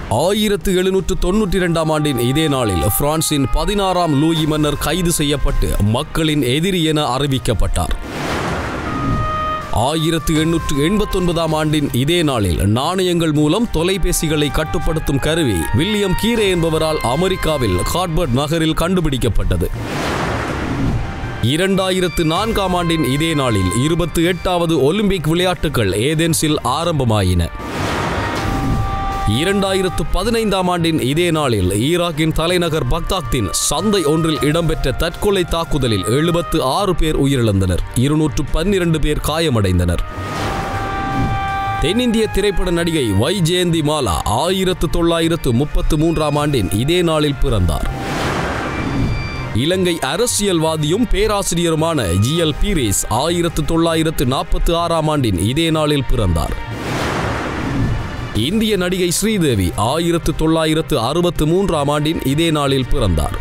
ஆயிரத்து எழுநூற்று தொன்னூற்றி இரண்டாம் ஆண்டின் இதே நாளில் பிரான்சின் பதினாறாம் லூயி மன்னர் கைது செய்யப்பட்டு மக்களின் எதிரி என அறிவிக்கப்பட்டார் ஆயிரத்து எண்ணூற்று எண்பத்தொன்பதாம் ஆண்டின் இதே நாளில் நாணயங்கள் மூலம் தொலைபேசிகளை கட்டுப்படுத்தும் கருவி வில்லியம் கீரே என்பவரால் அமெரிக்காவில் ஹார்ட்பர்ட் நகரில் கண்டுபிடிக்கப்பட்டது இரண்டாயிரத்து நான்காம் ஆண்டின் இதே நாளில் இருபத்தி எட்டாவது ஒலிம்பிக் விளையாட்டுகள் ஏதென்ஸில் ஆரம்பமாயின இரண்டாயிரத்து பதினைந்தாம் ஆண்டின் இதே நாளில் ஈராக்கின் தலைநகர் பக்தாத்தின் சந்தை ஒன்றில் இடம்பெற்ற தற்கொலை தாக்குதலில் எழுபத்து ஆறு பேர் உயிரிழந்தனர் இருநூற்று பன்னிரண்டு பேர் காயமடைந்தனர் தென்னிந்திய திரைப்பட நடிகை வை ஜெயந்தி மாலா ஆயிரத்து தொள்ளாயிரத்து முப்பத்து மூன்றாம் ஆண்டின் இதே நாளில் பிறந்தார் இலங்கை அரசியல்வாதியும் பேராசிரியருமான ஜி எல் பீரிஸ் ஆயிரத்து தொள்ளாயிரத்து நாற்பத்தி ஆறாம் ஆண்டின் இதே நாளில் பிறந்தார் இந்திய நடிகை ஸ்ரீதேவி ஆயிரத்து தொள்ளாயிரத்து அறுபத்து மூன்றாம் ஆண்டின் இதே நாளில் பிறந்தார்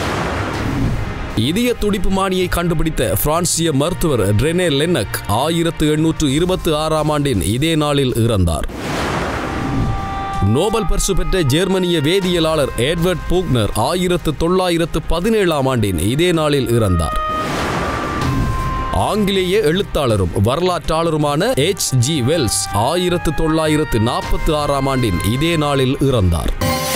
இதய துடிப்பு மானியை கண்டுபிடித்த பிரான்சிய மருத்துவர் ரெனே லென்னக் ஆயிரத்து எண்ணூற்று இருபத்தி ஆறாம் ஆண்டின் இதே நாளில் இறந்தார் நோபல் பரிசு பெற்ற ஜெர்மனிய வேதியியலாளர் எட்வர்ட் பூக்னர் ஆயிரத்து தொள்ளாயிரத்து பதினேழாம் ஆண்டின் இதே நாளில் இறந்தார் ஆங்கிலேய எழுத்தாளரும் வரலாற்றாளருமான எச் ஜி வெல்ஸ் ஆயிரத்து தொள்ளாயிரத்து நாற்பத்தி ஆறாம் ஆண்டின் இதே நாளில் இறந்தார்